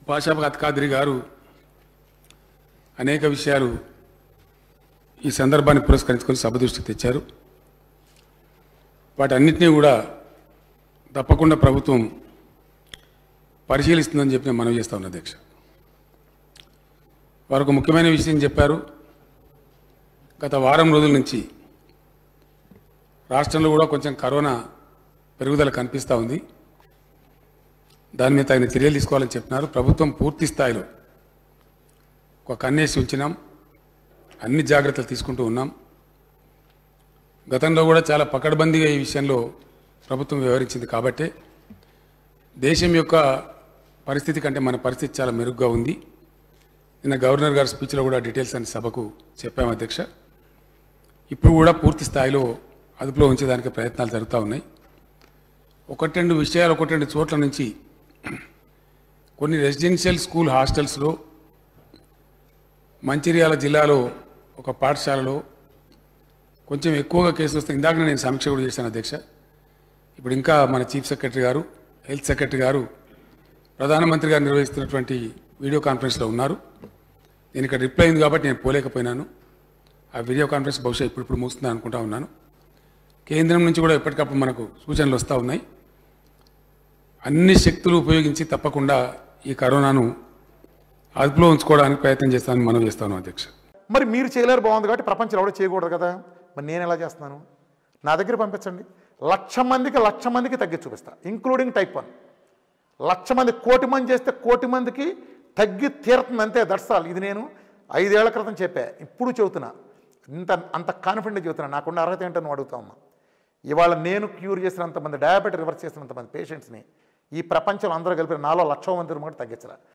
పాషాబాద్ ఖాద్రి గారు అనేక విషయాలు ఈ సందర్భాన్ని పురస్కరించుకొని సభ దృష్టికి తెచ్చారు వాటన్నిటినీ కూడా తప్పకుండా ప్రభుత్వం పరిశీలిస్తుందని చెప్పి నేను మనవి చేస్తా ఉన్నా అధ్యక్ష వారు ఒక ముఖ్యమైన విషయం చెప్పారు గత వారం రోజుల నుంచి రాష్ట్రంలో కూడా కొంచెం కరోనా పెరుగుదల కనిపిస్తూ ఉంది దాని మీద తగిన చర్యలు తీసుకోవాలని చెప్పినారు ప్రభుత్వం పూర్తి స్థాయిలో ఒక కన్నేసి ఉంచినాం అన్ని జాగ్రత్తలు తీసుకుంటూ ఉన్నాం గతంలో కూడా చాలా పకడ్బందీగా ఈ విషయంలో ప్రభుత్వం వ్యవహరించింది కాబట్టే దేశం యొక్క పరిస్థితి కంటే మన పరిస్థితి చాలా మెరుగ్గా ఉంది నిన్న గవర్నర్ గారి స్పీచ్లో కూడా డీటెయిల్స్ అని సభకు చెప్పాము అధ్యక్ష ఇప్పుడు కూడా పూర్తి స్థాయిలో అదుపులో ఉంచేదానికి ప్రయత్నాలు జరుగుతూ ఉన్నాయి ఒకటి రెండు విషయాలు ఒకటి రెండు చోట్ల నుంచి కొన్ని రెసిడెన్షియల్ స్కూల్ హాస్టల్స్లో మంచిర్యాల జిల్లాలో ఒక పాఠశాలలో కొంచెం ఎక్కువగా కేసులు వస్తాయి ఇందాక నేను సమీక్ష కూడా చేశాను అధ్యక్ష ఇప్పుడు ఇంకా మన చీఫ్ సెక్రటరీ గారు హెల్త్ సెక్రటరీ గారు ప్రధానమంత్రి గారు నిర్వహిస్తున్నటువంటి వీడియో కాన్ఫరెన్స్లో ఉన్నారు నేను ఇక్కడ రిప్లై అయింది కాబట్టి నేను పోలేకపోయినాను ఆ వీడియో కాన్ఫరెన్స్ బహుశా ఇప్పుడు ఇప్పుడు ముగుస్తుంది అనుకుంటా ఉన్నాను కేంద్రం నుంచి కూడా ఎప్పటికప్పుడు మనకు సూచనలు వస్తూ ఉన్నాయి అన్ని శక్తులు ఉపయోగించి తప్పకుండా ఈ కరోనాను అదుపులో ఉంచుకోవడానికి ప్రయత్నం చేస్తానని మనం చేస్తాను అధ్యక్ష మరి మీరు చేయలేరు బాగుంది కాబట్టి ప్రపంచంలో ఎవడో చేయకూడదు కదా మరి నేను ఎలా చేస్తున్నాను నా దగ్గర పంపించండి లక్ష మందికి లక్ష మందికి తగ్గి చూపిస్తా ఇంక్లూడింగ్ టైప్ వన్ లక్ష మంది కోటి మంది చేస్తే కోటి మందికి తగ్గి తీరుతుంది అంతే దట్సాల్ ఇది నేను ఐదేళ్ల క్రితం చెప్పా ఇప్పుడు చెబుతున్నా ఇంత అంత కాన్ఫిడెంట్ చెబుతున్నా నాకున్న అర్హత ఏంటో నువ్వు అడుగుతా ఉన్నా ఇవాళ నేను క్యూర్ చేసినంతమంది డయాబెటీ రివర్స్ చేసినంతమంది పేషెంట్స్ని ఈ ప్రపంచంలో అందరూ కలిపి నాలో లక్ష మంది కూడా తగ్గించరా